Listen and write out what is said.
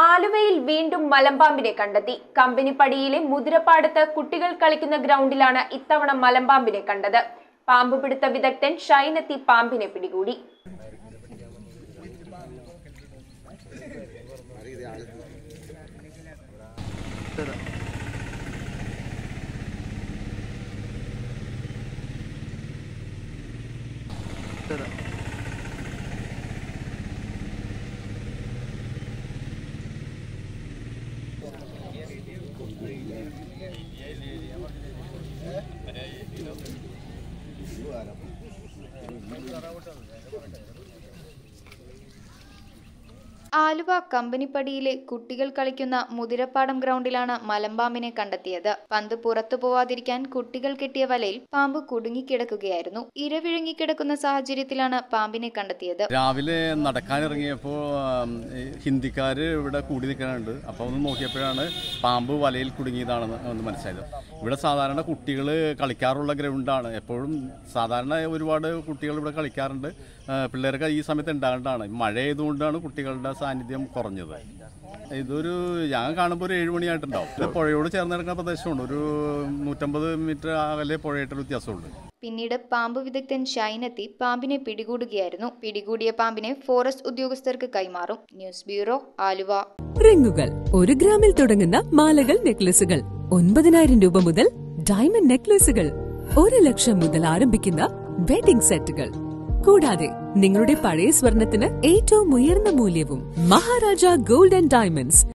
ആലുവയിൽ വീണ്ടും മലമ്പാമ്പിനെ കണ്ടെത്തി കമ്പനിപ്പടിയിലെ മുതിരപ്പാടത്ത് കുട്ടികൾ കളിക്കുന്ന ഗ്രൗണ്ടിലാണ് ഇത്തവണ മലമ്പാമ്പിനെ കണ്ടത് പാമ്പ് പിടുത്ത വിദഗ്ധൻ ഷൈനെത്തി പാമ്പിനെ പിടികൂടി ആലുവ കമ്പനിപ്പടിയിലെ കുട്ടികൾ കളിക്കുന്ന മുതിരപ്പാടം ഗ്രൗണ്ടിലാണ് മലമ്പാമ്പിനെ കണ്ടെത്തിയത് പന്ത് പുറത്തു പോവാതിരിക്കാൻ കുട്ടികൾ കെട്ടിയ വലയിൽ പാമ്പ് കുടുങ്ങിക്കിടക്കുകയായിരുന്നു ഇരവിഴുങ്ങിക്കിടക്കുന്ന സാഹചര്യത്തിലാണ് പാമ്പിനെ കണ്ടെത്തിയത് രാവിലെ നടക്കാനിറങ്ങിയപ്പോൾ ഹിന്ദിക്കാർ ഇവിടെ കൂടി നിൽക്കാനുണ്ട് അപ്പോൾ ഒന്ന് നോക്കിയപ്പോഴാണ് പാമ്പ് വലയിൽ കുടുങ്ങിയതാണെന്ന് ഒന്ന് മനസ്സിലായത് ഇവിടെ സാധാരണ കുട്ടികൾ കളിക്കാറുള്ള ഗ്രൗണ്ടാണ് എപ്പോഴും സാധാരണ ഒരുപാട് കുട്ടികൾ ഇവിടെ കളിക്കാറുണ്ട് ആ, പിള്ളേർക്ക് ഈ സമയത്ത് ഉണ്ടാകേണ്ടതാണ് മഴ ആയതുകൊണ്ടാണ് കുട്ടികളുടെ സാന്നിധ്യം കുറഞ്ഞത് ഇതൊരു ഞാൻ കാണുമ്പോൾ ഒരു ഏഴ് മണിയായിട്ടുണ്ടാവും ഇത് പുഴയോട് ചേർന്ന് കിടക്കുന്ന പ്രദേശമുണ്ട് ഒരു നൂറ്റമ്പത് മീറ്റർ അകലെ പുഴയായിട്ടൊരു വ്യത്യാസമുണ്ട് പിന്നീട് പാമ്പ് വിദഗ്ധൻ ഷൈനെത്തി പാമ്പിനെ പിടികൂടുകയായിരുന്നു പിടികൂടിയ പാമ്പിനെ ഫോറസ്റ്റ് ഉദ്യോഗസ്ഥർക്ക് കൈമാറും ന്യൂസ് ബ്യൂറോ ആലുവ റിങ്ങുകൾ ഒരു ഗ്രാമിൽ തുടങ്ങുന്ന മാലകൾ നെക്ലസുകൾ ഒൻപതിനായിരം രൂപ മുതൽ ഡയമണ്ട് നെക്ലസുകൾ ഒരു ലക്ഷം മുതൽ ആരംഭിക്കുന്ന വെഡിംഗ് സെറ്റുകൾ കൂടാതെ നിങ്ങളുടെ പഴയ സ്വർണത്തിന് ഏറ്റവും ഉയർന്ന മൂല്യവും മഹാരാജ ഗോൾഡ് ആൻഡ് ഡയമണ്ട്സ്